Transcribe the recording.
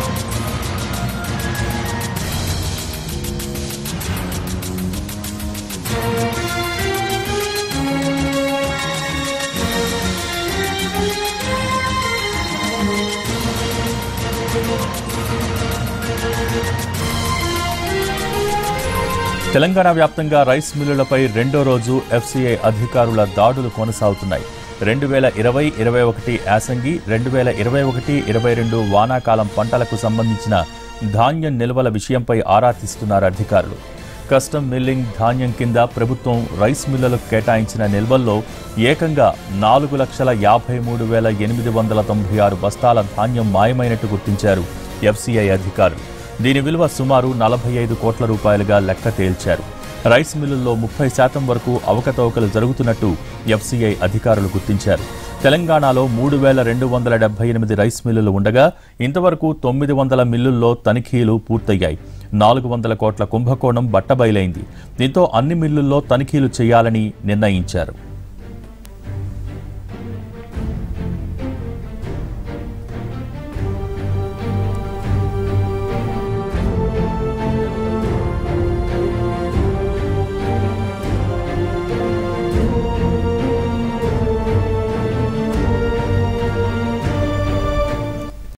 తెలంగాణ వ్యాప్తంగా రైస్ మిల్లులపై రెండో రోజు ఎఫ్సీఐ అధికారుల దాడులు కొనసాగుతున్నాయి రెండు వేల ఇరవై ఇరవై ఒకటి యాసంగి రెండు వేల ఇరవై ఒకటి ఇరవై రెండు వానాకాలం పంటలకు సంబంధించిన ధాన్యం నిల్వల విషయంపై ఆరా తీస్తున్నారు అధికారులు కస్టమ్ మిల్లింగ్ ధాన్యం కింద ప్రభుత్వం రైస్ మిల్లులకు కేటాయించిన నిల్వల్లో ఏకంగా నాలుగు లక్షల యాభై మూడు వేల ఎనిమిది వందల తొంభై ఆరు బస్తాల ధాన్యం మాయమైనట్టు గుర్తించారు ఎఫ్సీఐ అధికారులు దీని విలువ సుమారు నలభై ఐదు కోట్ల రూపాయలుగా లెక్క తేల్చారు రైస్ మిల్లుల్లో ముప్పై శాతం వరకు అవకతవకలు జరుగుతున్నట్టు ఎఫ్సీఐ అధికారులు గుర్తించారు తెలంగాణలో మూడు వేల రెండు వందల డెబ్బై ఎనిమిది రైస్ మిల్లులు ఉండగా ఇంతవరకు తొమ్మిది వందల మిల్లుల్లో తనిఖీలు పూర్తయ్యాయి నాలుగు వందల కోట్ల కుంభకోణం బట్టబయలైంది దీంతో అన్ని మిల్లుల్లో తనిఖీలు చేయాలని నిర్ణయించారు